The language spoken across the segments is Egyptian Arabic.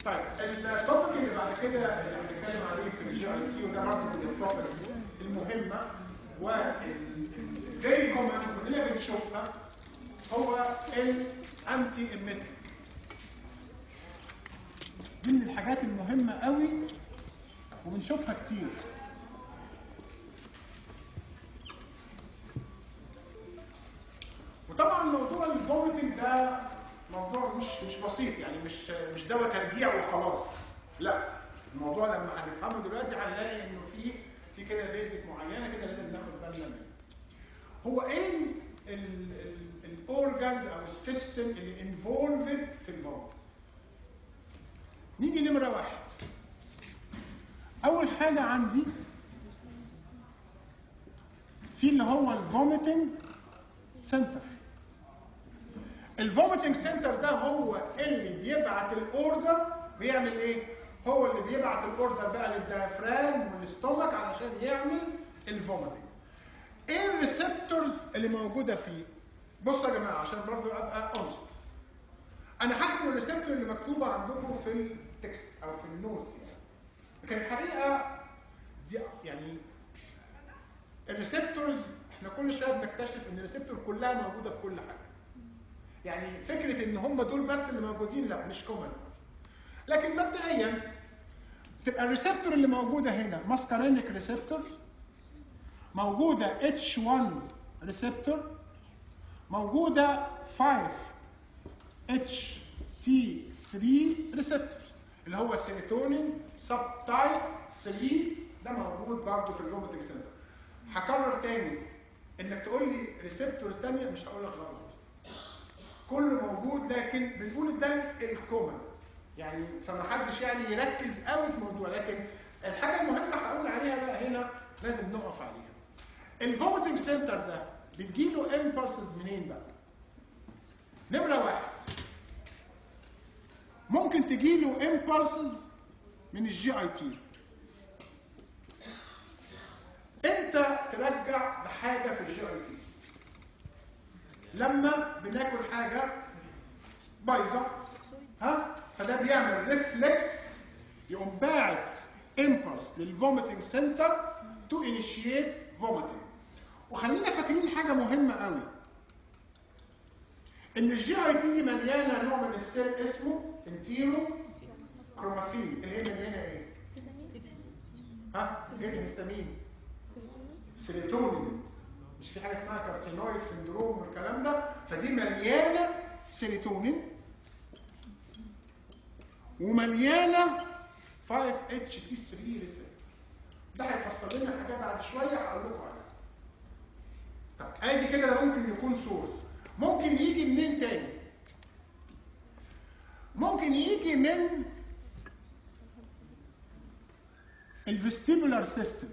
طيب التوبيك اللي بعد كده اللي هنتكلم عليه في الجي اي تي وده برضه من التوبكس المهمه والفيري كومن كلنا بنشوفها هو الانتي ايميتنج دي من الحاجات المهمه قوي وبنشوفها كتير وطبعا موضوع الفوميتنج ده موضوع مش مش بسيط يعني مش مش دواء ترجيع وخلاص لا الموضوع لما هنفهمه دلوقتي هنلاقي انه في في كده بيزك معينه كده لازم ناخد بالنا منها هو ايه الاورجانز او السيستم اللي انفولفد في الفوميت نيجي نمره واحد اول حاجه عندي في اللي هو الفوميتنج سنتر الفوميتنج سنتر ده هو اللي بيبعت الاوردر بيعمل ايه هو اللي بيبعت الاوردر بقى للديافرام والاستومك علشان يعمل الفوميتنج ايه الريسبتورز اللي موجوده فيه بصوا يا جماعه عشان برضو ابقى اونست انا هكتب الريسبتور اللي مكتوبه عندكم في التكست او في النوتس يعني لكن الحقيقه دي يعني الريسبتورز احنا كل شويه بنكتشف ان الريسبتور كلها موجوده في كل حاجه يعني فكره ان هم دول بس اللي موجودين لا مش كومن لكن مبدئيا تبقى الريسبتور اللي موجوده هنا ماسكارينيك ريسبتور موجوده H1 ريسبتور موجوده 5 HT3 ريسبتور اللي هو السيروتونين سب تايب 3 ده موجود برضه في الفوميتنج سنتر هكرر تاني انك تقول لي ريسبتورز ثانيه مش هقول لك غلط كله موجود لكن بنقول ده الكومن يعني فما حدش يعني يركز قوي في الموضوع لكن الحاجه المهمه هقول عليها بقى هنا لازم نقف عليها الفوميتنج سنتر ده بتجيله امبلسز منين بقى نمره واحد ممكن تجيله امبلسز من الجي اي تي انت ترجع بحاجه في الجي اي تي لما بناكل حاجه بايظه ها فده بيعمل ريفلكس يقوم باعت امبلس للفوميتنج سنتر تو انيشيت فوميتنج وخلينا فاكرين حاجه مهمه قوي ان الجي اي تي دي مليانه نوع من السيل اسمه انتيرو كرومافين اللي هي مليانه ايه؟ ها؟ ايه الهستامين؟ سيروتونين مش في حاجه اسمها كارسينويد سندروم والكلام ده فدي مليانه سيروتونين ومليانه 5 اتش تي 3 ريسبتور ده هيفسر لنا حاجه بعد شويه هقول لكم عليها طب ادي كده ده ممكن يكون سورس ممكن يجي منين تاني ممكن يجي من الفيستيبولار سيستم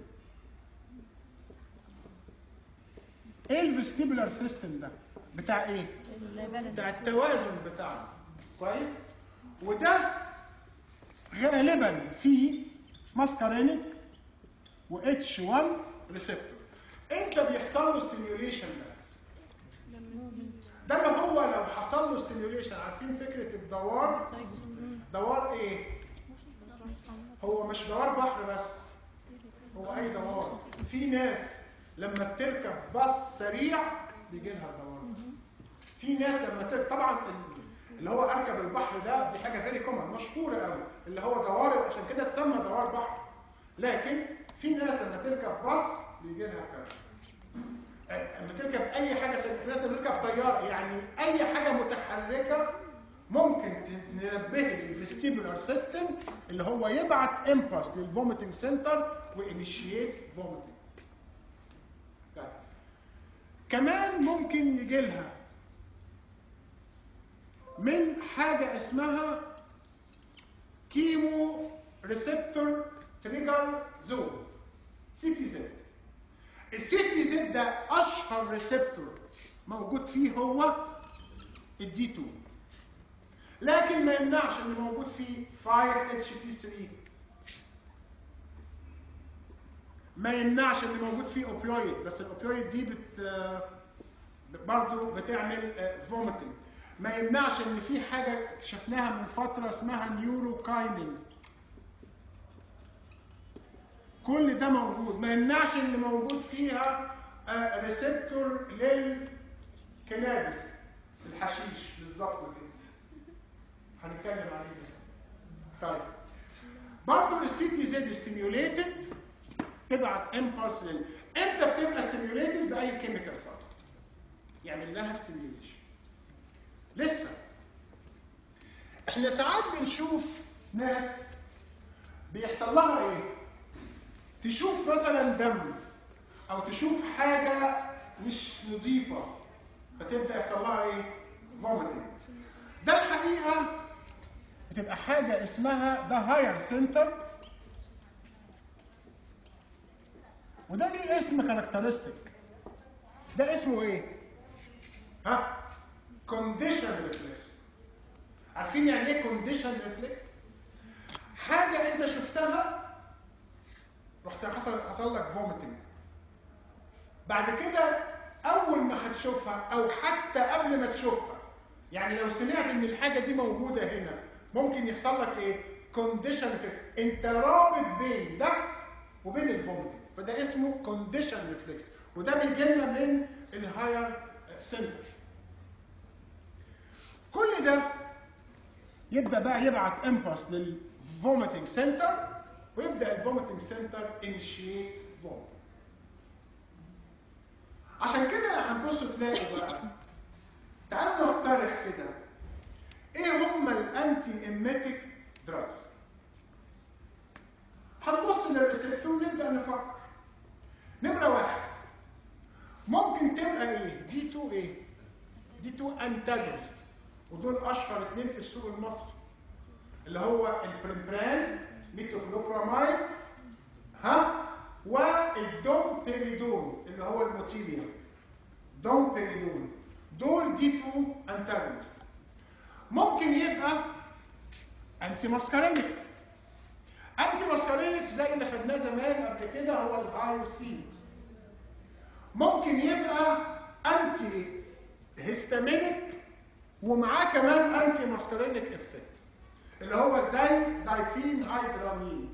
ايه الفيستيبولار سيستم ده بتاع ايه بتاع التوازن بتاعنا كويس وده غالبا في ماسكارينيك و H1 ريسبتور امتى بيحصل له ستيميوليشن ده ده اللي هو لو حصل له ستيميوليشن عارفين فكره الدوار دوار ايه هو مش دوار بحر بس هو اي دوار في ناس لما بتركب باص سريع بيجي لها الدوار في ناس لما تركب طبعا اللي هو اركب البحر ده دي حاجه فيري كومن مشهوره قوي اللي هو دوار عشان كده اتسمى دوار بحر لكن في ناس لما تركب باص بيجي لها كرش لما تركب اي حاجه في ناس بتركب طياره يعني اي حاجه متحركه ممكن تنبه الفيستيبولار سيستم اللي هو يبعت امبلس للفوميتنج سنتر وانيشيت فوميتنج كمان ممكن يجي لها من حاجه اسمها كيمو ريسبتور تريجر زون سي تي زد السي تي زد ده اشهر ريسبتور موجود فيه هو الدي 2 لكن ما يمنعش ان موجود فيه 5 اتش تي 3 ما يمنعش ان موجود فيه اوبيويد بس الاوبيويد دي بت برضه بتعمل فوميتنج ما يمنعش ان في حاجه اكتشفناها من فتره اسمها نيوروكاينين كل ده موجود ما يمنعش ان موجود فيها آه، ريسبتور للكنابس الحشيش بالظبط كده هنتكلم عليه بس طيب برضه السي تي زد ستيميوليتد تبعت امبلس لل امتى بتبقى ستيميوليتد باي كيميكال سبستنس يعمل لها ستيميوليشن لسه احنا ساعات بنشوف ناس بيحصل لها ايه تشوف مثلا دم او تشوف حاجه مش نظيفه فتبدا يحصل لها ايه فوميتنج ده الحقيقه بتبقى حاجه اسمها ده هاير سنتر وده ليه اسم كاركترستيك ده اسمه ايه ها كونديشن ريفلكس عارفين يعني ايه كونديشن ريفلكس حاجه انت شفتها رحت حصل حصل لك فوميتنج بعد كده اول ما هتشوفها او حتى قبل ما تشوفها يعني لو سمعت ان الحاجه دي موجوده هنا ممكن يحصل لك ايه كونديشن انت رابط بين ده وبين الفوميتنج فده اسمه كونديشن ريفلكس وده بيجي لنا من الهاير سنتر كل ده يبدا بقى يبعت امبلس للفوميتنج سنتر ويبدا الفوميتنج سنتر انيشيت فوميتنج عشان كده هتبصوا تلاقوا بقى تعالوا نقترح كده ايه هم الانتي ايميتيك دراجز هنبص للريسبتور ونبدا نفكر نمره واحد ممكن تبقى ايه دي 2 ايه دي 2 انتاجونست ودول اشهر اثنين في السوق المصري اللي هو البريمبران ميتوكلوبراميد ها والدومبيريدون اللي هو الموتيليوم دومبيريدون دول دي 2 انتاجونست ممكن يبقى انتي ماسكارينيك انتي ماسكارينيك زي اللي خدناه زمان قبل كده هو الهايوسين ممكن يبقى انتي هيستامينيك ومعاه كمان انتي ماسكارينيك افكت اللي هو زي دايفين هيدرامين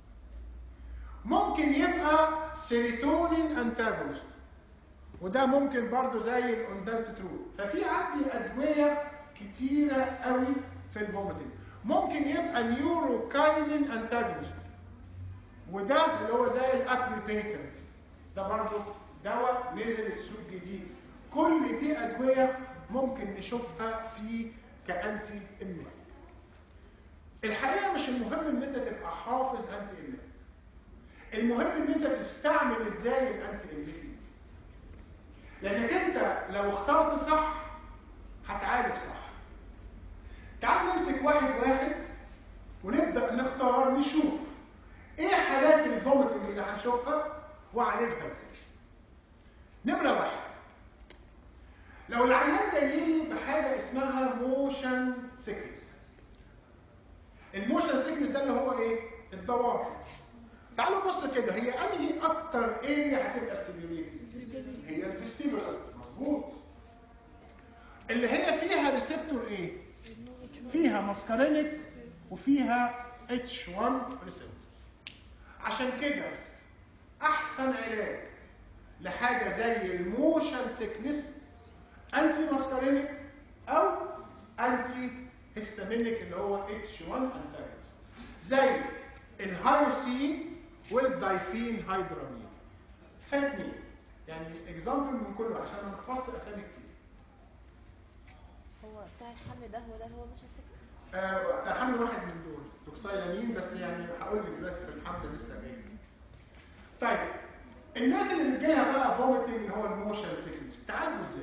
ممكن يبقى سيروتونين انتاجونست وده ممكن برضه زي الاوندانسترون ففي عندي ادويه كتيره قوي في الفوميتنج ممكن يبقى نيوروكاينين انتاجونست وده اللي هو زي الابريبيتنت ده برضه دواء نزل السوق جديد كل دي ادويه ممكن نشوفها في كانتي اميتيك الحقيقه مش المهم ان انت تبقى حافظ انتي اميتيك المهم ان انت تستعمل ازاي الانتي اميتيك دي لانك انت لو اخترت صح هتعالج صح تعال نمسك واحد واحد ونبدا نختار نشوف ايه حالات الفوميتنج اللي هنشوفها واعالجها ازاي نمره واحد لو العيان جاي لي بحاجه اسمها موشن سيكنس الموشن سيكنس ده اللي هو ايه الدوار تعالوا بص كده هي انهي اكتر اريا هتبقى ستيميوليتد هي الفيستيبولار مظبوط اللي هي فيها ريسبتور ايه فيها ماسكارينيك وفيها اتش 1 ريسبتور عشان كده احسن علاج لحاجه زي الموشن سيكنس انتي ماسكارينيك او انتي هيستامينيك اللي هو اتش 1 انتاجونست زي الهايوسين والدايفين هيدرامين فاتني يعني اكزامبل من كله عشان هنفصل اسامي كتير هو بتاع الحمل ده هو ده هو مش السكر آه بتاع حمل واحد من دول توكسايلامين بس يعني هقول لك دلوقتي في الحمل لسه جاي طيب الناس اللي بتجيلها بقى فوميتنج اللي هو الموشن سيكنس تعالجوا ازاي؟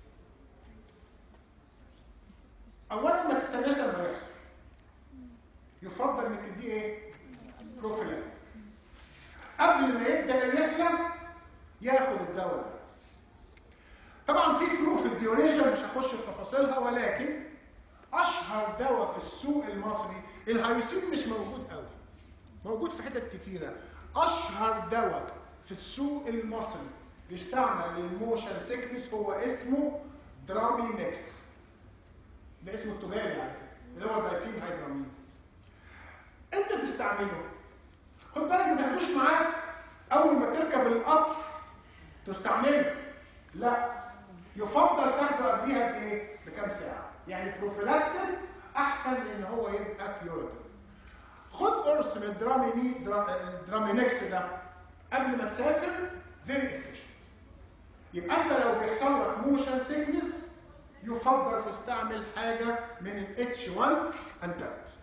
اولا ما تستناش لما يحصل يفضل انك تديه ايه؟ بروفيلاكت قبل ما يبدا الرحله ياخد الدواء ده طبعا في فروق في الديوريشن مش هخش في تفاصيلها ولكن اشهر دواء في السوق المصري الهيوسين مش موجود قوي موجود في حتت كتيره اشهر دواء في السوق المصري بيستعمل للموشن سيكنس هو اسمه درامينكس ده اسمه التجاري يعني اللي هو دايفين هيدرامين انت تستعمله خد بالك ما تاخدوش معاك اول ما تركب القطر تستعمله لا يفضل تاخده قبليها بايه؟ بكام ساعه يعني بروفيلاكتيك احسن من ان هو يبقى كيوراتيف خد قرص من الدراميني درا- الدرامينكس ده قبل ما تسافر فيري افيشنت يبقى انت لو بيحصل لك موشن سيكنس يفضل تستعمل حاجه من الاتش 1 انتاجونست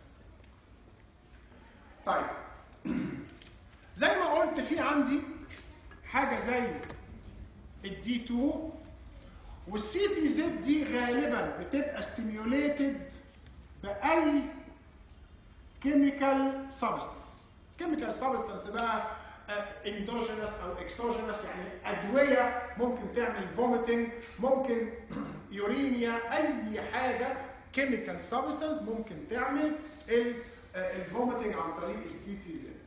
طيب زي ما قلت في عندي حاجه زي الدي 2 والسي تي زد دي غالبا بتبقى ستيميوليتد باي كيميكال سبستانس كيميكال سبستانس بقى اندوجينس او اكسوجينس يعني ادويه ممكن تعمل فوميتنج ممكن يورينيا اي حاجه كيميكال سبستانس ممكن تعمل الفوميتنج عن طريق السي تي زد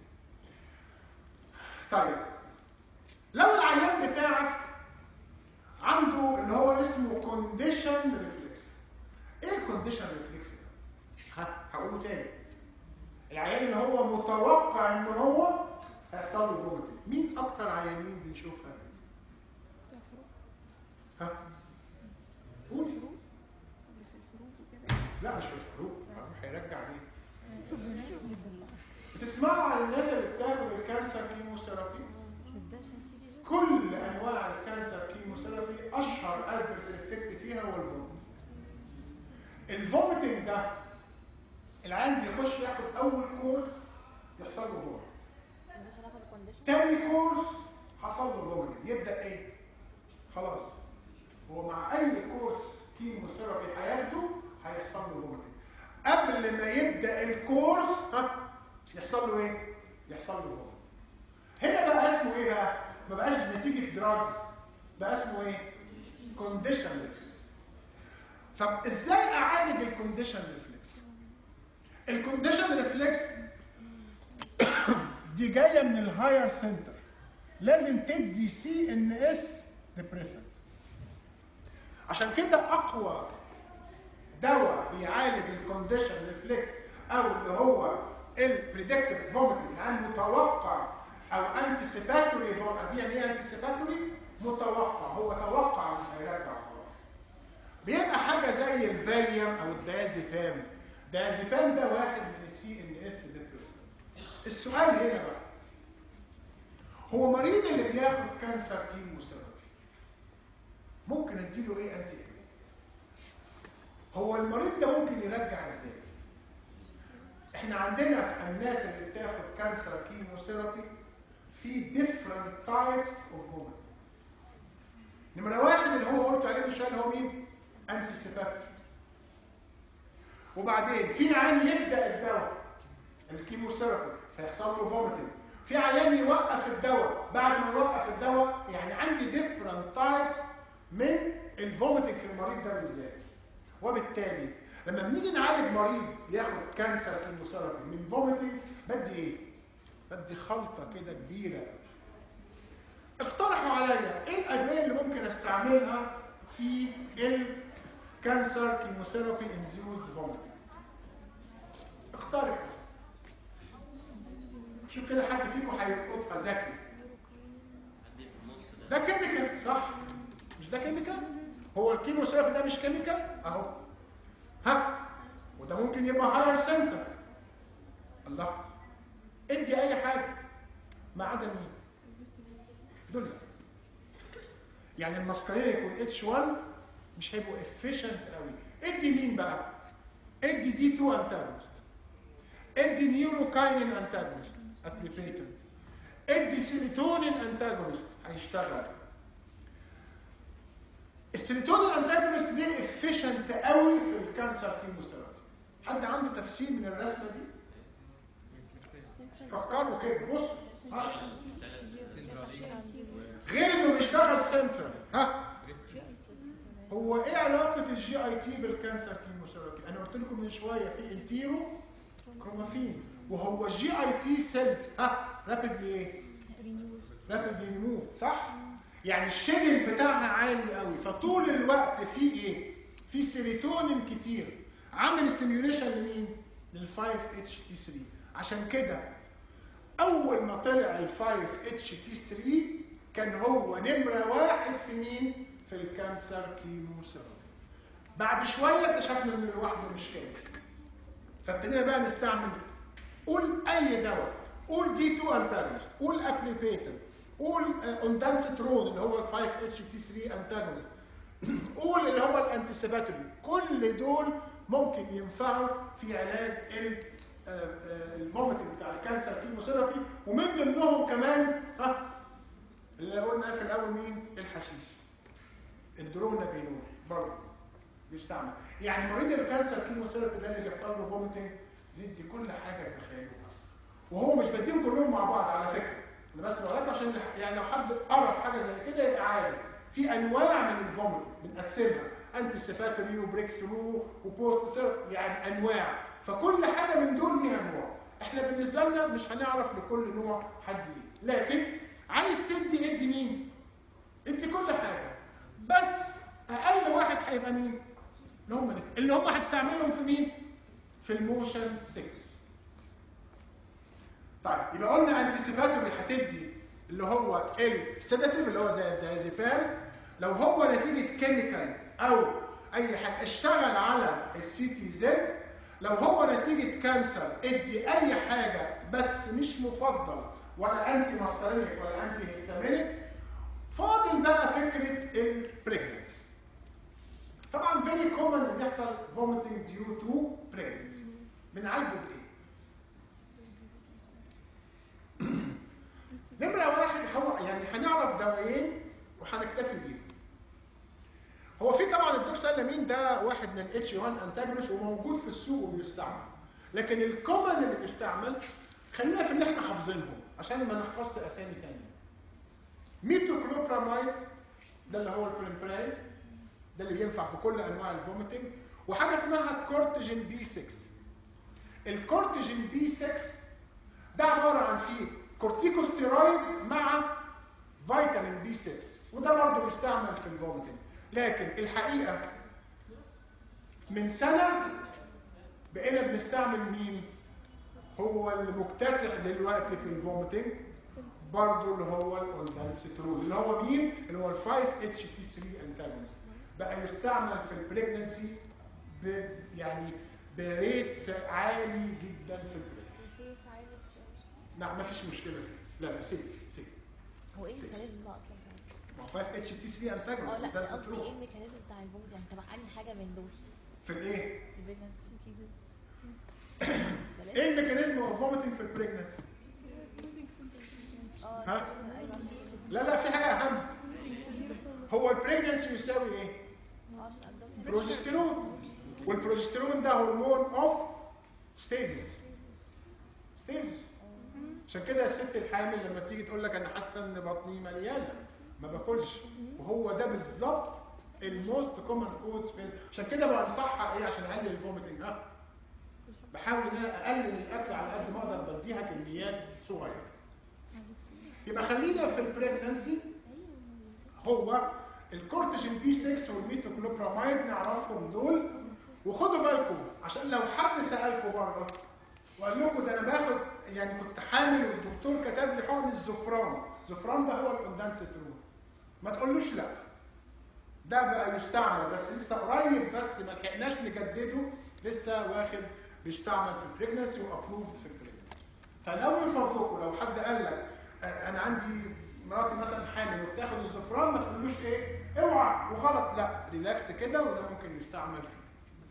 طيب لو العيان بتاعك عنده اللي هو اسمه كونديشن ريفلكس ايه الكونديشن ريفلكس ده ها هقوله تاني العيان اللي هو متوقع ان هو هيحصل له فوميتنج مين اكتر عيانين بنشوفها كده ها قولي لا مش في الحروب هيرجع ليه بتسمعوا عن الناس اللي بتاخد الكانسر كيموثيرابي كل انواع الكانسر كيموثيرابي اشهر ادفرس افكت فيها هو الفوميتنج الفوميتنج ده العيان بيخش ياخد اول كورس يحصل له فوميتنج مش هناخد كونديشن تاني كورس حصل له فوميتنج يبدا ايه خلاص هو مع اي كورس كيموثيرابي هياخده هيحصل له فوميتنج قبل ما يبدا الكورس ها يحصل له ايه يحصل له فوميتنج هنا بقى اسمه ايه بقى ما بقاش نتيجه دراجز بقى اسمه ايه كونديشن ريفلكس طب ازاي اعالج الكونديشن ريفلكس الكونديشن ريفلكس دي جايه من الهاير سنتر لازم تدي سي ان اس ديبريسنت عشان كده اقوى دواء بيعالج الكونديشن ريفلكس او اللي هو البريدكتيف فوميتنج يعني متوقع او انتسيباتوري فوميتنج يعني ايه انتسيباتوري متوقع هو توقع مش هيرجع خلاص بيبقى حاجه زي الفاليوم او الدازيبام دازيبام ده واحد من السي ان اس ديبريسنت السؤال هنا بقى هو مريض اللي بياخد كانسر كيموثيرابي ممكن اديله ايه انتي هو المريض ده ممكن يرجع ازاي احنا عندنا في الناس اللي بتاخد كانسر كيموثيرابي في different types of women نمرة واحد اللي هو قلت عليه من شوية اللي هو مين؟ انتسيباتوري وبعدين في عيان يبدا الدواء الكيموثيرابي هيحصل له فوميتنج في عيان يوقف الدواء بعد ما يوقف الدواء يعني عندي different types من الفوميتنج في المريض ده بالذات وبالتالي لما بنيجي نعالج مريض بياخد كانسر كيموثيرابي من فوميتنج بدي ايه؟ بدي خلطه كده كبيره اقترحوا عليا ايه الادويه اللي ممكن استعملها في الكانسر كيموثيرابي انديوزد فوميتنج اقترحوا شوف كده حد فيكم هيلقطها ذكي عدي في النص ده ده كيميكال صح مش ده كيميكال هو الكيموثيرابي ده مش كيميكال اهو ها وده ممكن يبقى هاير سنتر الله ادي اي حاجه ما عدا مين دول لا. يعني المسكرينيك والاتش 1 مش هيبقوا افيشنت قوي ادي مين بقى ادي دي 2 انتاجونست ادي نيوروكاينين انتاجونست ابريبيتنت ادي سيروتونين انتاجونست هيشتغل السيروتونين انتاجونست ليه افيشنت قوي في الكانسر كيموثيرابي حد عنده تفسير من الرسمه دي فكروا كده بصوا ها غير انه بيشتغل سنترال ها هو ايه علاقه الجي اي تي بالكانسر كيموثيرابي انا قلت لكم من شويه في انتيرو كرومافين وهو الجي اي تي سيلز ها رابيدلي ايه رابيدلي ريموف صح يعني الشيدنج بتاعها عالي قوي فطول الوقت في ايه في سيروتونين كتير عامل ستيميوليشن لمين؟ لل 5 اتش تي 3 عشان كده اول ما طلع ال 5 اتش تي 3 كان هو نمره واحد في مين؟ في الكانسر كيموثيرابي بعد شويه اكتشفنا ان لوحده مش كافي فابتدينا بقى نستعمل قول اي دواء قول دي 2 انتاجونست قول ابليبيتن قول اوندانسترون اللي هو ال 5 اتش تي 3 انتاجونست قول اللي هو الانتسيباتوري كل دول ممكن ينفعوا في علاج ال الفوميتنج بتاع الكانسر كيموثيرابي ومن ضمنهم كمان ها اللي قلنا في الاول مين الحشيش الدرونابينول برضه بيستعمل يعني مريض الكانسر كيموثيرابي ده اللي بيحصل له فوميتنج بيدي كل حاجه تتخيلوها وهو مش بديهم كلهم مع بعض على فكره انا بس بقول لك عشان يعني لو حد قرا في حاجه زي كده يبقى عارف في انواع من الفوميت بنقسمها انتي سيباتوري وبريك ثرو وبوست سير يعني انواع فكل حاجه من دول ليها نوع احنا بالنسبه لنا مش هنعرف لكل نوع حد ايه لكن عايز تدي ادي مين ادي كل حاجه بس اقل واحد هيبقى مين اللي هم اللي هم هتستعملهم في مين في الموشن سيكنس طيب يبقى قلنا انتسيباتوري هتدي اللي هو السيداتيف اللي هو زي الدايزيبام لو هو نتيجه كيميكال او اي حاجه اشتغل على السي تي زد لو هو نتيجه كانسر ادي اي حاجه بس مش مفضل ولا انتي ماسترينيك ولا انتي هيستامينيك فاضل بقى فكره البريجنسي طبعا فيري كومن ان يحصل فوميتنج ديو تو بريجنسي بنعالجه بايه؟ نمره واحد هو يعني هنعرف دوايين وهنكتفي بيهم. هو في طبعا الدوكسالامين ده واحد من الاتش 1 انتاجونست وموجود في السوق وبيستعمل. لكن الكومن اللي بيستعمل خلينا في اللي احنا حافظينهم عشان ما نحفظش اسامي ثانيه. ميتوكلوبرامايد ده اللي هو البريمبرال ده اللي بينفع في كل انواع الفوميتنج وحاجه اسمها كورتيجين بي 6 الكورتيجين بي 6 ده عباره عن فيه كورتيكوستيرويد مع فيتامين بي 6 وده برضه بيستعمل في الفوميتنج لكن الحقيقه من سنه بقينا بنستعمل مين هو اللي مكتسح دلوقتي في الفوميتنج برضه اللي هو الاولبانسترول اللي هو مين اللي هو ال 5 اتش تي 3 انتاجونست بقى يستعمل في البريجنسي ب يعني بريت عالي جدا في البريجنسي سيف عايز مش لا ما فيش مشكله فيه لا لا سيف سيف هو ايه سيف. الميكانيزم ده اصلا ما هو 5 اتش تي 3 انتاجونست اه لا ده قصدي ايه سترول الميكانيزم بتاع الفوميت يعني تبع انهي حاجه من دول في الايه؟ البريجنسي ايه الميكانيزم اوف فوميتنج في البريجنسي؟ اه ها؟ ايوه لا لا في حاجه اهم هو البريجنسي يساوي ايه؟ اه عشان قدام بروجستيرون والبروجستيرون ده هرمون اوف ستيزيس ستيزيس عشان كده الست الحامل لما تيجي تقول لك انا حاسه ان بطني مليانه ما باكلش وهو ده بالظبط الموست كومن كوز في عشان كده بنصحها ايه عشان اقلل الفوميتنج ها بحاول ان انا اقلل الاكل على قد ما اقدر بديها كميات صغيره يبقى خلينا في البريجنسي هو الكورتيجين بي 6 والميتوكلوبراميد نعرفهم دول وخدوا بالكم عشان لو حد سالكم بره وقال لكم ده انا باخد يعني كنت حامل والدكتور كتب لي حقن الزفران الزفران ده هو الاوندانسترون ما تقولوش لا ده بقى يستعمل بس لسه قريب بس ما لحقناش نجدده لسه واخد بيستعمل في البريجنسي وابروفد في البريجنسي فلو يفضلكم لو حد قال لك آه، انا عندي مراتي مثلا حامل وبتاخد الزفران ما تقولوش ايه اوعى وغلط لا ريلاكس كده وده ممكن يستعمل فيه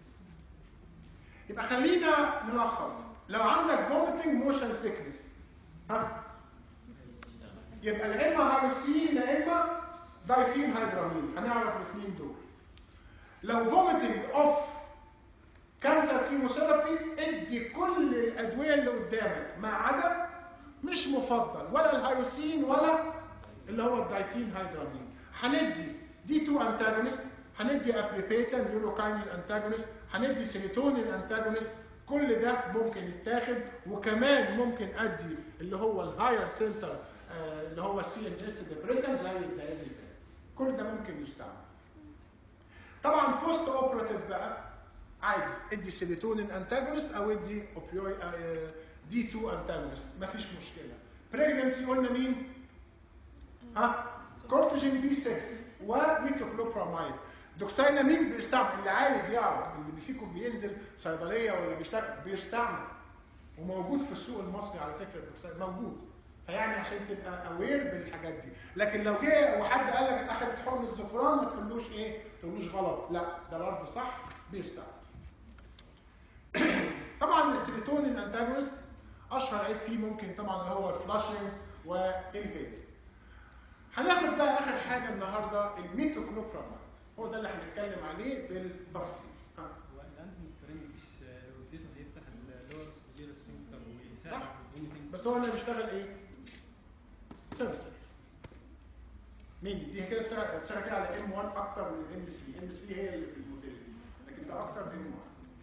يبقى خلينا نلخص لو عندك فوميتنج موشن سيكنس ها يبقى لا اما هايوسين لا اما دايفين هيدرامين هنعرف الاثنين دول لو فوميتنج اوف كانسر كيموثيرابي ادي كل الادويه اللي قدامك ما عدا مش مفضل ولا الهيوسين ولا اللي هو الدايفين هيدرامين هندي دي 2 انتاجونست هندي ابريبيتا نيوروكاينين انتاجونست هندي سيروتونين انتاجونست كل ده ممكن يتاخد وكمان ممكن ادي اللي هو الهاير سنتر اللي هو السي ان اس ديبريشن زي الدايزيبام كل ده ممكن يستعمل طبعا بوست اوبراتيف بقى عادي ادي سيروتونين انتاجونست او ادي اوبيوي دي 2 انتاجونست مفيش مشكله بريجنسي قلنا مين؟ ها كورتيجين بي 6 وميتوكلوبراميد دوكساينامين بيستعمل اللي عايز يعرف اللي فيكم بينزل صيدليه ولا بيشتغل بيستعمل وموجود في السوق المصري على فكره الدوكساين موجود فيعني عشان تبقى اوير بالحاجات دي لكن لو جه وحد قال لك اخذت حقن الزفران ما تقولوش ايه ما تقولوش غلط لا ده برضه صح بيستعمل طبعا السيروتونين انتاجونست اشهر عيب فيه ممكن طبعا اللي هو الفلاشنج والهيدنج هناخد بقى اخر حاجه النهارده الميتوكلوبراميد هو ده اللي هنتكلم عليه بالتفصيل ها. هو الانتي مسكرين مش روتيتر هيفتح اللور سبوجيال سفنكتر ويساعد صح. في الفوميتنج بس هو اللي بيشتغل ايه؟ سنتر مين دي كده بتشتغل بتشتغل كده على ام 1 اكتر من ام 3 ام 3 هي اللي في الموتيليتي لكن ده اكتر دي ام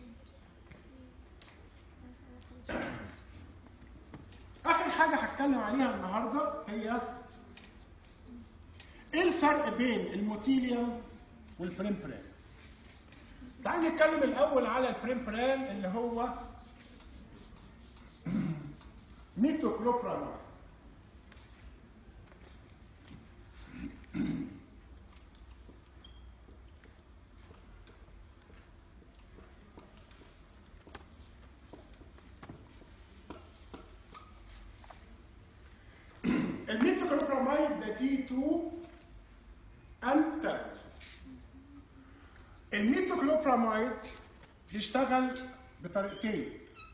1 اخر حاجه هتكلم عليها النهارده هي ايه الفرق بين الموتيليوم والبريمبرال تعال نتكلم الاول على البريمبرال اللي هو ميتوكلوبراميد الميتوكلوبراميد ده تي 2 انتاجونست الميتوكلوبراميد بيشتغل بطريقتين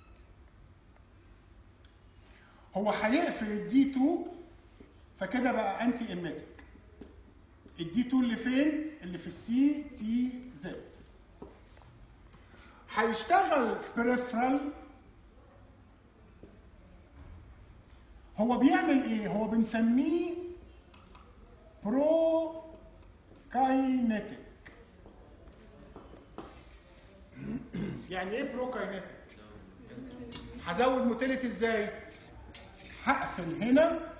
هو هيقفل الدي 2 فكده بقى انتي ايميتك الدي 2 اللي فين اللي في السي تي زد هيشتغل بريفرال هو بيعمل ايه هو بنسميه برو كاينيتك يعني ايه برو كاينيتك هزود موتيليتي ازاي هقفل هنا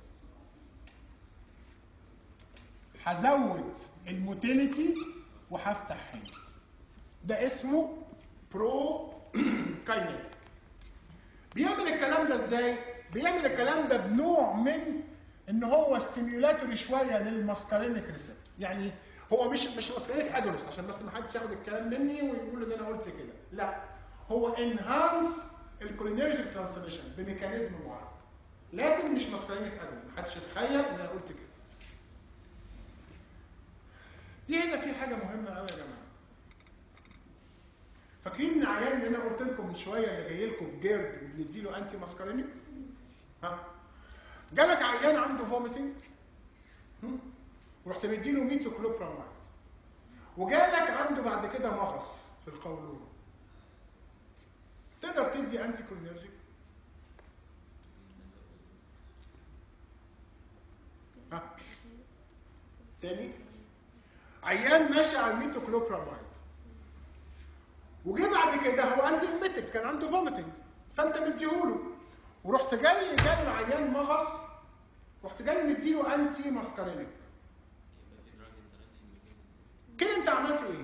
هزود الموتيليتي وهفتح هنا ده اسمه برو كاينيتك بيعمل الكلام ده ازاي بيعمل الكلام ده بنوع من ان هو ستيميولاتوري شويه للماسكارينيك ريسبتور يعني هو مش مش ماسكارينيك اجونست عشان بس ما حدش ياخد الكلام مني ويقول ان انا قلت كده لا هو انهانس الكولينرجيك ترانسميشن بميكانيزم معين لكن مش ماسكارينيك اجونست ما حدش يتخيل ان انا قلت كده دي هنا في حاجه مهمه قوي يا جماعه فاكرين العيان اللي انا قلت لكم من شويه اللي جاي لكم بجيرد وبنديله انتي ماسكارينيك ها جالك عيان عنده فوميتنج ورحت مديله ميتوكلوبراميد وجالك عنده بعد كده مغص في القولون تقدر تدي انتي كولينرجيك ها تاني عيان ماشي على الميتوكلوبراميد وجه بعد كده هو انتي ايميتك كان عنده فوميتنج فانت مديهوله ورحت جاي جاي العيان مغص رحت جاي مديله انتي ماسكارينيك كده انت عملت ايه؟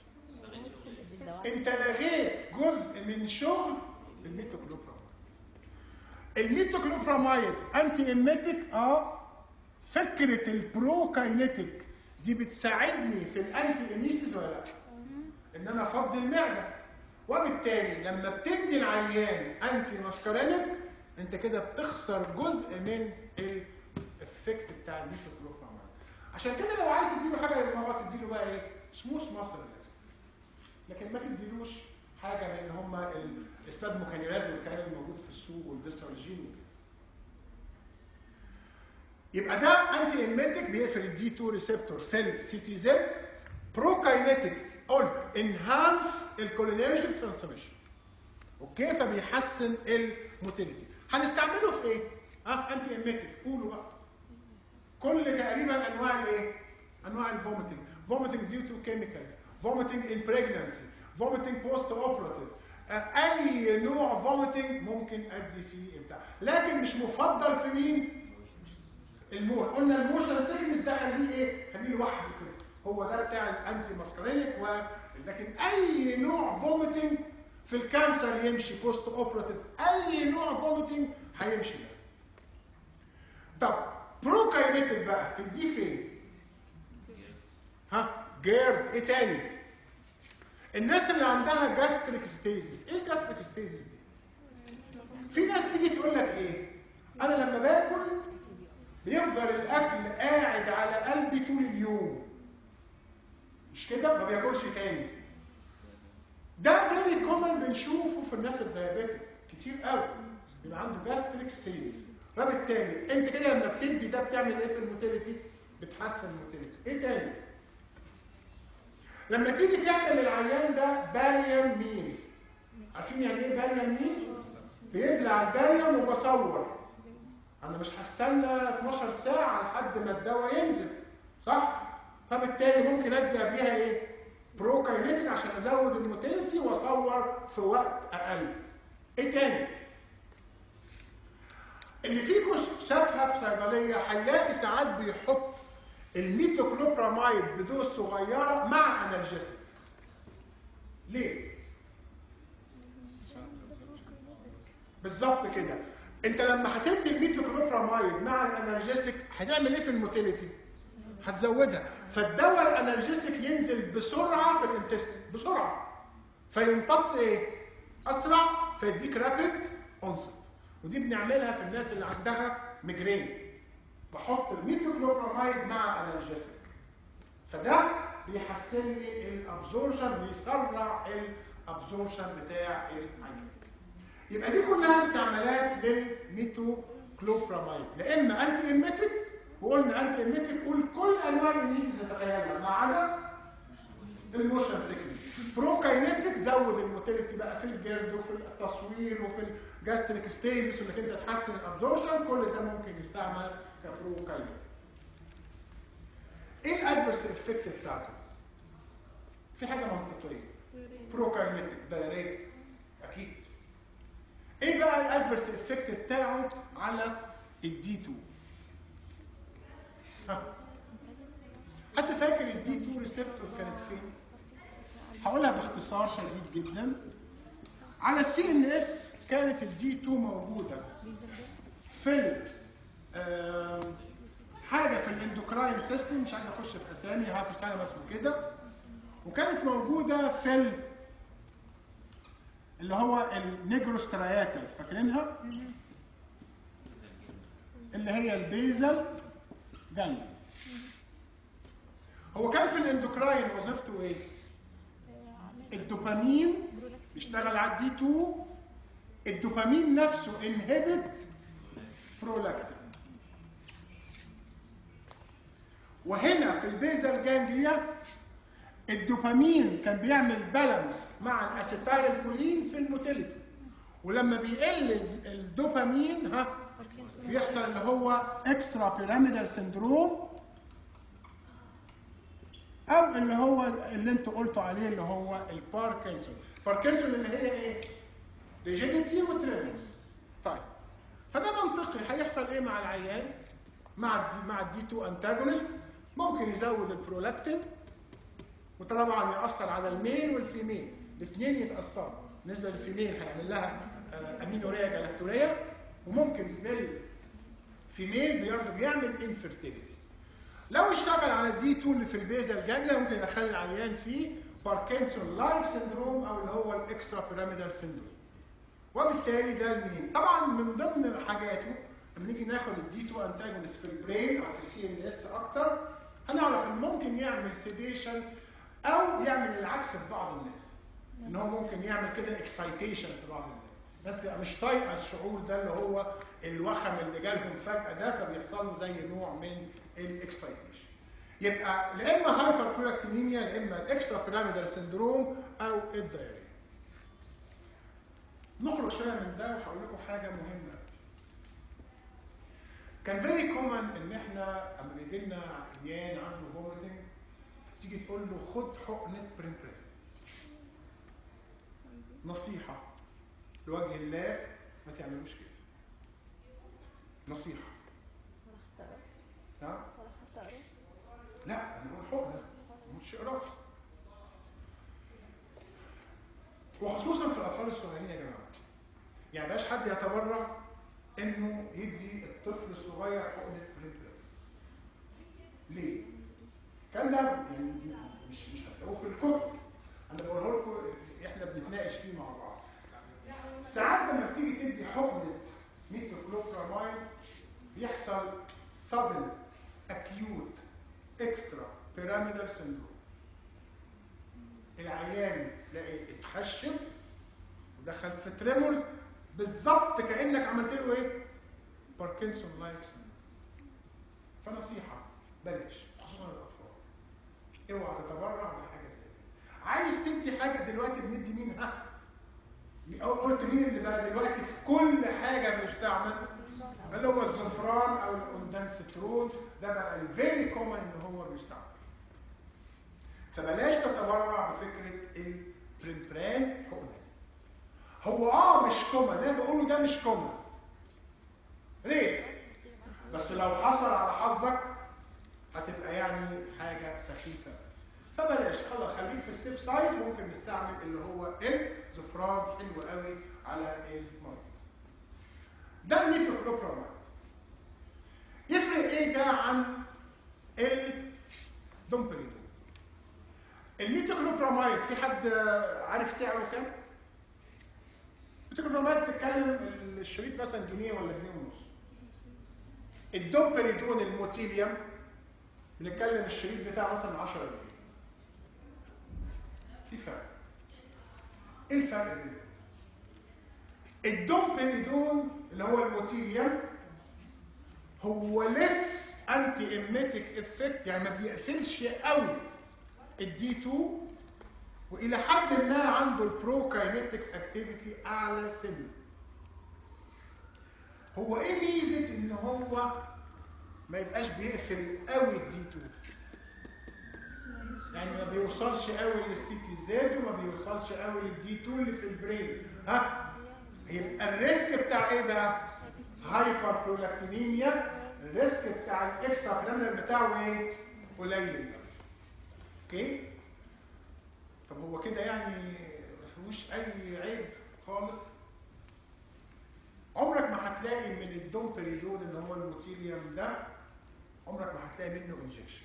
انت لغيت جزء من شغل الميتوكلوبراميد الميتوكلوبراميد انتي ايميتك اه فكره البروكاينيتك دي بتساعدني في الانتي ايميسيس ولا لا؟ ان انا افضي المعده وبالتالي لما بتدي العيان انتي ماسكارينيك انت كده بتخسر جزء من الافكت بتاع الميتوكلوبراميد عشان كده لو عايز تديله حاجه للمغص اديله بقى ايه؟ سموث ماسل لكن ما تديلوش حاجه من هم الاسبازموكانيراز والكلام اللي موجود في السوق والفيسترالجين وكده يبقى ده انتي ايميتك بيقفل الدي 2 ريسبتور في السي تي زد بروكاينيتك قلت انهانس الكولينرجيك ترانسميشن اوكي فبيحسن الموتيليتي هنستعمله في ايه؟ ها انتي ايميتك قولوا بقى كل تقريبا انواع الايه؟ انواع الفوميتنج فوميتنج ديو تو كيميكال فوميتنج ان بريجنسي فوميتنج بوست اوبراتيف اي نوع فوميتنج ممكن ادي فيه بتاع لكن مش مفضل في مين؟ المول قلنا الموشن سيكنس ده خليه ايه؟ خليه لوحده كده هو ده بتاع الانتي ماسكارينيك لكن اي نوع فوميتنج في الكانسر يمشي بوست اوبراتيف اي نوع فوميتنج هيمشي ده طب بروكاينيتك بقى تديه فين ها جيرد ايه تاني الناس اللي عندها جاستريك ستيزيس ايه الجاستريك ستيزيس دي في ناس تيجي تقول لك ايه انا لما باكل بيفضل الاكل قاعد على قلبي طول اليوم مش كده ما بياكلش تاني ده فيري كومن بنشوفه في الناس الديابيتك كتير قوي بيبقى عنده جاستريك ستيزيس فبالتالي انت كده لما بتدي ده بتعمل ايه في الموتيليتي بتحسن الموتيليتي ايه تاني لما تيجي تعمل للعيان ده باليوم ميل عارفين يعني ايه باليوم ميل بيبلع الباليوم وبصور انا مش هستنى 12 ساعه لحد ما الدواء ينزل صح فبالتالي ممكن ادي قبلها ايه بروكاينيتين عشان ازود الموتيليتي واصور في وقت اقل ايه تاني اللي فيكم شافها في صيدليه هيلاقي ساعات بيحط الميتوكلوبراميد بدوز صغيره مع انالجيسيك ليه بالظبط كده انت لما هتدي الميتوكلوبراميد مع الانالجيسيك هتعمل ايه في الموتيليتي هتزودها فالدواء الانالجيسيك ينزل بسرعه في الانتستين بسرعه فيمتص ايه اسرع فيديك رابيد اونست ودي بنعملها في الناس اللي عندها ميجرين بحط الميتوكلوبراميد مع انالجيسيك فده بيحسن لي الابزورشن ويسرع الابزورشن بتاع العين يبقى دي كلها استعمالات للميتوكلوبراميد لا اما انتي ايميتك وقلنا انتي ايميتك قول كل انواع الانيسيس تتخيلها ما عدا الموشن سيكنس بروكاينيتك زود الموتيليتي بقى في الجلد وفي التصوير وفي الجاستريك ستيزيس وانك انت تحسن الابزورشن كل ده ممكن يستعمل كبروكاينيتك ايه الادفرس افكت بتاعته في حاجه منطقيه بروكاينيتك دايريه اكيد ايه بقى الادفرس افكت بتاعه على الدي 2 ها. حد فاكر الدي 2 ريسبتور كانت فين هقولها باختصار شديد جدا على السي ان اس كانت الدي 2 موجوده في ال- آم، حاجه في الاندوكراين سيستم مش عايز اخش في اسامي هاخش سنه اسمه كده وكانت موجوده في ال- اللي هو النيجروسترياتال فاكرينها اللي هي البيزل جانجليون هو كان في الاندوكراين وظيفته ايه الدوبامين يشتغل على الدي 2 الدوبامين نفسه انهبت برولاكتين وهنا في البيزل جانجليا الدوبامين كان بيعمل بالانس مع الاسيتايل كولين في الموتيليتي ولما بيقل ال- الدوبامين ها بيحصل اللي هو اكسترا بيراميدال سندروم او اللي هو اللي انتوا قلتوا عليه اللي هو الباركنسون باركنسون اللي هي ايه ريجيديتي وتريمورز طيب فده منطقي هيحصل ايه مع العيان مع الدي مع الدي 2 انتاجونست ممكن يزود البرولاكتين وطبعا ياثر على الميل والفيميل الاثنين يتاثروا بالنسبه للفيميل هيعمل لها آه، امينوريا جلاكتوريا وممكن في فيميل برضه بيعمل انفيرتيليتي لو اشتغل على الدي 2 اللي في البيزل جانجليا ممكن يخلي العيان فيه باركنسون لايك سندروم او اللي هو الاكسترا بيراميدال سندروم وبالتالي ده المين طبعا من ضمن حاجاته لما نيجي ناخد الدي 2 انتاجونست في البرين او في السي ان اس اكتر هنعرف ان ممكن يعمل سيديشن او يعمل العكس في بعض الناس ان هو ممكن يعمل كده اكسايتيشن في بعض الناس الناس تبقى مش طايقه الشعور ده اللي هو الوخم اللي جالهم فجاه ده فبيحصل له زي نوع من الاكسايتيشن يبقى لا اما هايبر كولاكتينيميا لا اما الاكسترا بيراميدال سندروم او الدايريا نخرج شويه من ده وهقول لكم حاجه مهمه كان فيري كومن ان احنا اما بيجي لنا عيان عنده فوميتنج تيجي تقول له خد حقنه بريمبرين نصيحه لوجه الله ما تعملوش كده نصيحه ولا حتى قرص ها ولا حتى قرص لا انا بقول حقنه مش قراص وخصوصا في الاطفال الصغيرين يا جماعه يعني بلاش حد يتبرع انه يدي الطفل الصغير حقنه بريمبرين ليه؟ الكلام ده يعني مش مش هتلاقوه في الكتب انا بقوله لكم احنا بنتناقش فيه مع بعض ساعات لما بتيجي تدي حقنه ميتوكلوبرامايد بيحصل sudden acute extra pyramidal syndrome العيان تلاقي اتخشب ودخل في تريمورز بالظبط كانك عملت له ايه؟ باركنسون لايك فنصيحه بلاش خصوصا الاطفال اوعى تتبرع بحاجه زي كده عايز تدي حاجه دلوقتي بندي مين ها؟ او قلت مين اللي بقى دلوقتي في كل حاجه بيستعمل اللي هو الزفران او الاوندانسترون ده بقى الفيري كومن ان هو بيستعمل فبلاش تتبرع بفكره البريمبران حقنه هو اه مش كومن لا بقوله ده مش كومن ليه؟ بس لو حصل على حظك هتبقى يعني حاجه سخيفه فبلاش خلاص خليك في السيف سايد ممكن نستعمل اللي هو الزفران حلو قوي على المريض ده الميتوكلوبراميد يفرق ايه ده عن الدومبريدون الميتوكلوبراميد في حد عارف سعره كام؟ الميتوكلوبراميد تتكلم الشريط مثلا جنيه ولا جنيه ونص الدومبريدون الموتيليوم بنتكلم الشريط بتاعه مثلا 10 جنيه في فرق ايه الفرق بينهم؟ الدومبريدون اللي هو الموتيليوم هو لس انتي ايميتيك افكت يعني ما بيقفلش قوي الدي 2 والى حد ما عنده البروكاينيتيك اكتيفيتي اعلى سنه هو ايه ميزه ان هو ما يبقاش بيقفل قوي الدي 2 يعني ما بيوصلش قوي للسي تي زد وما بيوصلش قوي للدي 2 اللي في البرين ها يبقى الريسك بتاع ايه بقى هايبر برولاكتينيميا الريسك بتاع الاكسترا بلانر بتاعه ايه قليل اوكي طب هو كده يعني ما فيهوش اي عيب خالص عمرك ما هتلاقي من الدومبريدون اللي هو الموتيليوم ده عمرك ما هتلاقي منه انجكشن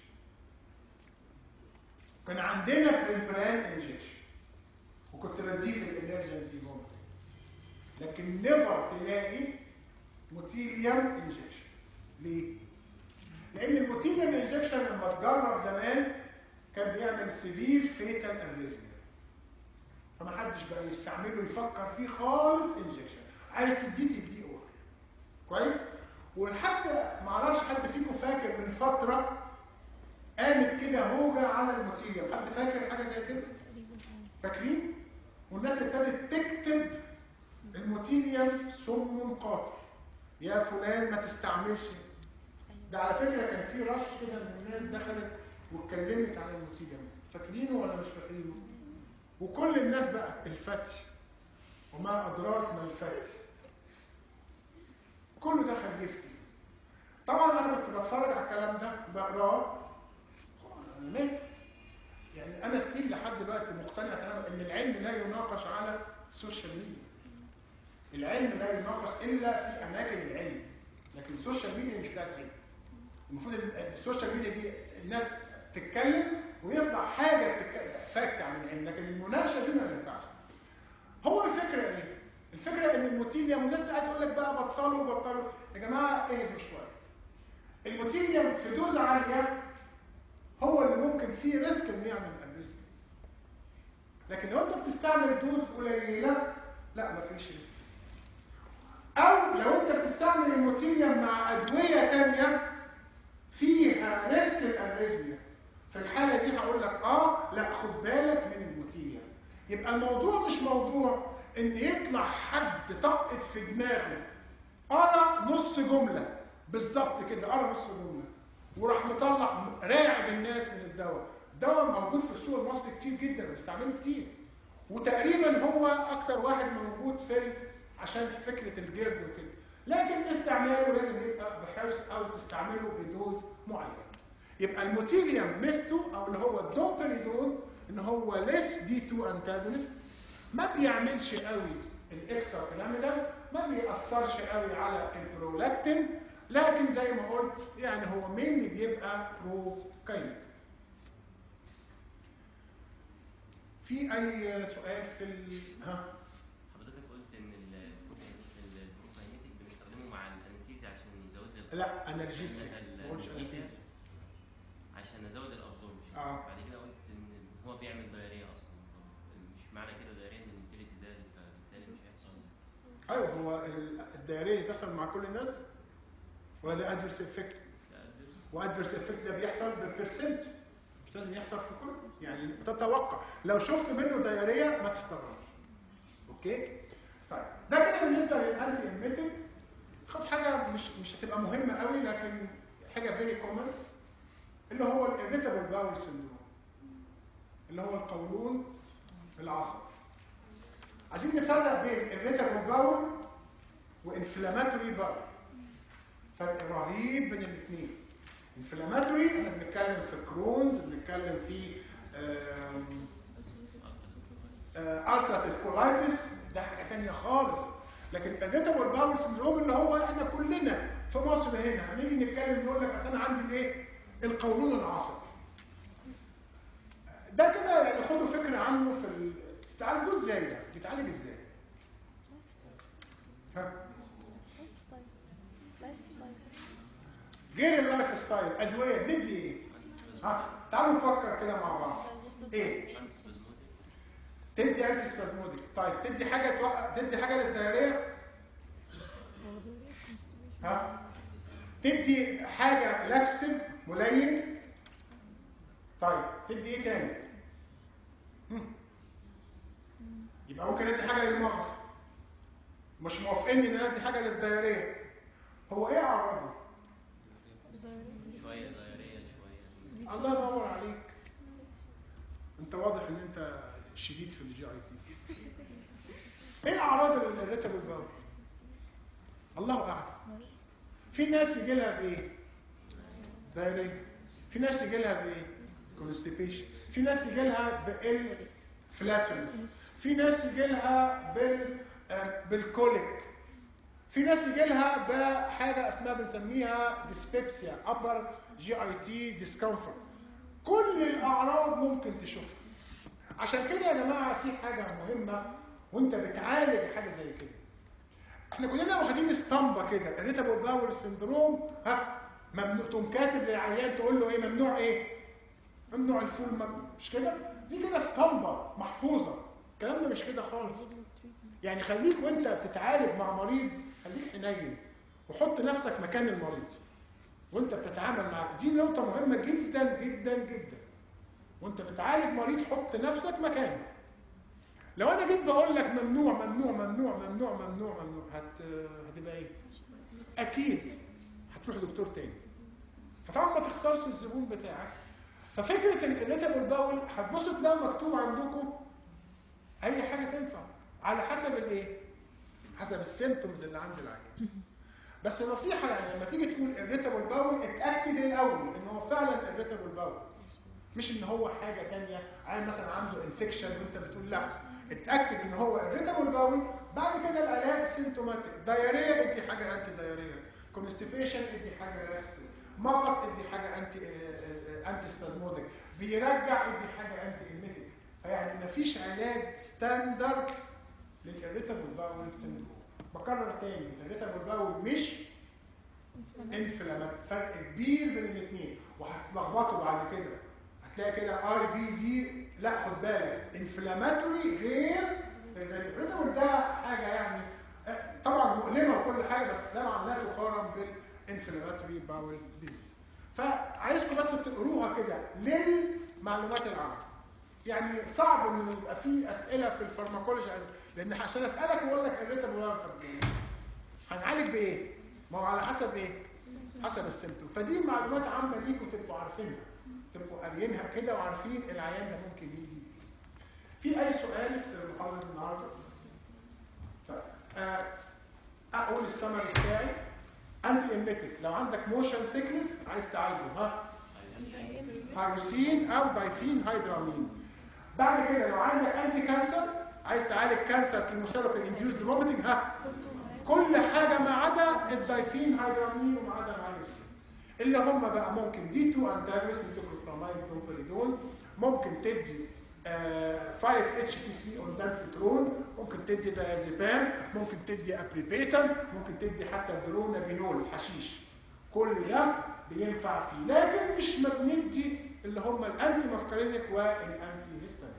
كان عندنا بريمبران انجكشن وكنت بديه في الامرجنسي ممكن لكن نيفر تلاقي موتيليوم انجكشن ليه؟ لان الموتيليوم انجكشن لما اتجرب زمان كان بيعمل سيفير فيتال اريزميا فما حدش بقى يستعمله يفكر فيه خالص انجكشن عايز تديه تديه اورال كويس؟ ولحد ما اعرفش حد فيكم فاكر من فتره قامت كده هوجه على الموتيليوم حد فاكر حاجه زي كده؟ فاكرين؟ والناس ابتدت تكتب الموتيليوم سم قاتل يا فلان ما تستعملش ده على فكره كان في رش كده من الناس دخلت واتكلمت عن الموتيليوم فاكرينه ولا مش فاكرينه؟ وكل الناس بقى الفتي وما ادراك ما الفتي كله دخل يفتي طبعا انا كنت بتفرج على الكلام ده بقراه ماشي يعني انا ستيل لحد دلوقتي مقتنع تماما ان العلم لا يناقش على السوشيال ميديا العلم لا يناقش الا في اماكن العلم لكن السوشيال ميديا مش بتاعت علم المفروض السوشيال ميديا دي الناس تتكلم ويطلع حاجه فاكت عن العلم لكن المناقشه دي ما ينفعش هو الفكره ايه الفكره ان الموتيليوم والناس قاعده تقول لك بقى بطلوا بطلوا يا جماعه اهدوا شويه الموتيليوم في دوز عاليه هو اللي ممكن فيه ريسك انه يعمل اريزميا لكن لو انت بتستعمل دوز قليله لا ما فيش ريسك او لو انت بتستعمل الموتيليوم مع ادويه ثانيه فيها ريسك الاريزميا في الحاله دي هقول لك اه لا خد بالك من الموتيليوم يبقى الموضوع مش موضوع ان يطلع حد طقت في دماغه قرا نص جمله بالظبط كده قرا نص جمله وراح مطلع راعب الناس من الدواء الدواء موجود في السوق المصري كتير جدا بنستعمله كتير وتقريبا هو اكثر واحد موجود في عشان فكره الجرد وكده لكن استعماله لازم يبقى بحرص او تستعمله بدوز معين يبقى الموتيليوم ميستو او اللي هو الدوبريدون ان هو ليس دي 2 انتاجونست ما بيعملش قوي الاكسترا بيراميدال ما بيأثرش قوي على البرولاكتين لكن زي ما قلت يعني هو مين بيبقى برو كاينيك في اي سؤال في ال... ها حضرتك قلت ان البروكاينيتيك البروكاينيتيك بنستخدمه مع الانستيزيا عشان يزود لا انالجيسيا ال- ما قلتش الانستيزيا انستيزيا عشان ازود الابزوربشن آه. بعد كده قلت ان هو بيعمل دايريه اصلا طب مش معنى كده دايريه ان الموتيليتي زادت فبالتالي مش هيحصل ايوه هو ال- الدائريه تحصل مع كل الناس ولا ده ادفرس افكت تأدرس وادفرس افكت ده بيحصل بالبرسنت مش لازم يحصل في كله يعني تتوقع لو شفت منه دايريه ما تستغربش اوكي طيب ده كده بالنسبه للانتي اميتنج خد حاجه مش مش هتبقى مهمه قوي لكن حاجه فيري كومن اللي هو الاريتابل باول سيندروم اللي هو القولون العصبي عايزين نفرق بين irritable باول وانفلاماتوري باول فرق رهيب بين الاثنين انفلاماتوري احنا بنتكلم في كرونز بنتكلم في ارثراتيف كولايتس ده حاجه تانية خالص لكن irritable باول سندروم اللي هو احنا كلنا في مصر هنا هنيجي نتكلم نقول لك اصل انا عندي الايه القولون العصبي ده كده يعني خدوا فكره عنه في ال... تعالجوه ازاي ده بيتعالج ازاي ها لايف ستايل لايف ستايل غير اللايف ستايل ادويه ندي ايه ها تعالوا نفكر كده مع بعض ايه تدي انتي سبازموديك طيب تدي حاجه توقع تدي حاجه للدايريه ها تدي حاجه لاكسيف ملين طيب تدي ايه تاني هم. يبقى ممكن ادي حاجه للمغص مش موافقين ان انا ادي حاجه للدايريه هو ايه اعراضه شويه دايريه شويه الله ينور عليك انت واضح ان انت شديد في الجي اي تي ايه اعراض الريتابل باول الله اعلم في ناس يجي لها بايه دايريه في ناس يجي لها بايه كونستيبيشن في ناس يجي لها بال فلاتولنس في ناس يجي لها بال آه، بالكوليك في ناس يجي لها بحاجه اسمها بنسميها ديسبيبسيا upper جي اي تي ديسكمفورت كل الاعراض ممكن تشوفها عشان كده يا جماعه في حاجه مهمه وانت بتعالج حاجه زي كده احنا كلنا واخدين اسطمبه كده الريتابل باول سندروم ها ممنوع تقوم كاتب للعيان تقول له ايه ممنوع ايه ممنوع الفول ممنوع مش كده دي كده اسطمبه محفوظه الكلام ده مش كده خالص يعني خليك وانت بتتعالج مع مريض خليك حنين وحط نفسك مكان المريض وانت بتتعامل معاه دي نقطة مهمة جدا جدا جدا وانت بتعالج مريض حط نفسك مكانه لو انا جيت بقول لك ممنوع ممنوع ممنوع ممنوع ممنوع ممنوع هت... هتبقى ايه؟ اكيد هتروح دكتور تاني فطبعا ما تخسرش الزبون بتاعك ففكره الريتابل باول هتبصوا تلاقوا مكتوب عندكم اي حاجه تنفع على حسب الايه؟ حسب السيمتومز اللي عند العيان بس نصيحه يعني لما تيجي تقول الريتابل باول اتاكد الاول ان هو فعلا الريتابل باول مش ان هو حاجه تانية عيان مثلا عنده انفكشن وانت بتقول لا اتاكد ان هو الريتابل باول بعد كده العلاج سيمتوماتيك دايريا ادي حاجه انتي دايريا كونستيبيشن ادي حاجه لاكس مغص ادي حاجه انتي آه، آه، انتي سبازموديك بيرجع ادي حاجه انتي ايميتيك فيعني مفيش علاج ستاندرد للاريتابل باول سيندروم بكرر تاني الاريتابل باول مش انفلامات فرق كبير بين الاثنين وهتتلخبطوا بعد كده هتلاقي كده اي بي دي لا خد بالك انفلاماتوري غير الريتابل ده حاجه يعني آه، طبعا مؤلمه وكل حاجه بس طبعا لا تقارن بالانفلاماتوري باول ديزيز فعايزكم بس تقروها كده للمعلومات العامه يعني صعب ان يبقى في اسئله في الفارماكولوجي لان عشان اسالك واقول لك الريتابل باول طب إيه؟ هنعالج بايه؟ ما هو على حسب ايه؟ حسب السيمتوم فدي معلومات عامه ليكم تبقوا عارفينها تبقوا قاريينها كده وعارفين العيان ده ممكن يجي بإيه. في اي سؤال في محاضره النهارده؟ طيب آه، اقول السمري بتاعي انتي اميتيك لو عندك موشن سيكنس عايز تعالجه ها هيروسين او دايفين هيدرامين بعد كده لو عندك انتي كانسر عايز تعالج كانسر كيموثيرابي انديوسد فوميتنج ها كل حاجه ما عدا الدايفين هيدرامين وما عدا العيوسين اللي هم بقى ممكن دي 2 انتاجونست ميتوكلوبراميد دومبريدون ممكن تدي 5 اتش تي سي اون دانسيترون ممكن تدي دايازيبام ممكن تدي ابريبيتن ممكن تدي حتى درونابينول حشيش كل ده بينفع فيه لكن مش ما بندي اللي هم الانتي ماسكارينيك والانتي هيستامين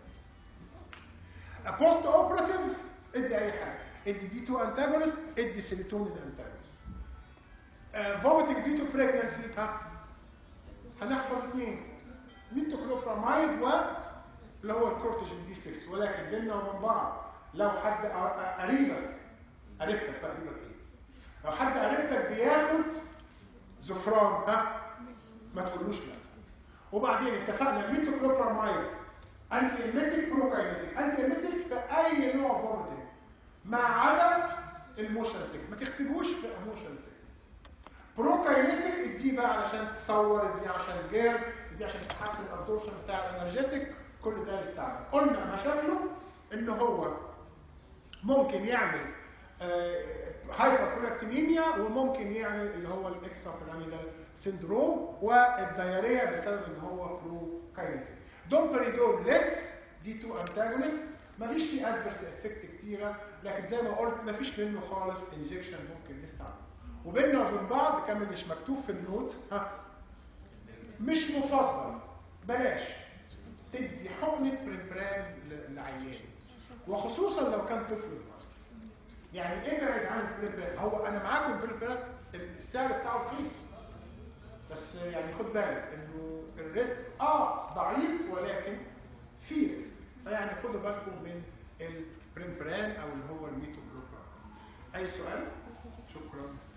بوست اوبراتيف ادي اي حاجه ادي دي 2 انتاجونست ادي سيليتونين انتاجونست فوميتنج دي تو بريجنسي ها هنحفظ اثنين ميتوكلوبراميد و اللي هو الكورتيجين بي 6 ولكن بيننا وبين بعض لو حد قريبك قريبتك بقى قريبك ايه؟ لو حد قريبتك بياخد زفران ها ما تقولوش لا وبعدين اتفقنا الميتوكلوبراميد انتي ايميتيك بروكاينيتيك انتي ايميتيك في اي نوع فوميتنج ما عدا الموشن سيك ما تختبوش في موشن سيك بروكاينيتيك دي بقى علشان تصور دي عشان جير دي عشان تحسن الابزوربشن بتاع الانرجيستيك كل ده يستعمل قلنا مشاكله ان هو ممكن يعمل هايبر برولاكتينيميا وممكن يعمل اللي هو الاكسترا بيراميدال سيندروم والدياريه بسبب ان هو بروكاينيتيك دومبريدول ليس دي 2 انتاجونست مفيش فيه ادفرس افكت كتيره لكن زي ما قلت مفيش منه خالص انجكشن ممكن نستعمله وبيننا وبين بعض كمان مش مكتوب في النوت ها مش مفضل بلاش تدي حقنه بريبران للعيان وخصوصا لو كان طفل صغير يعني ابعد عن البريبران هو انا معاكم البريبران السعر بتاعه رخيص بس يعني خد بالك انه الريسك اه ضعيف ولكن في ريسك فيعني خدوا بالكم من البريمبران او اللي هو الميتوكلوبران اي سؤال شكرا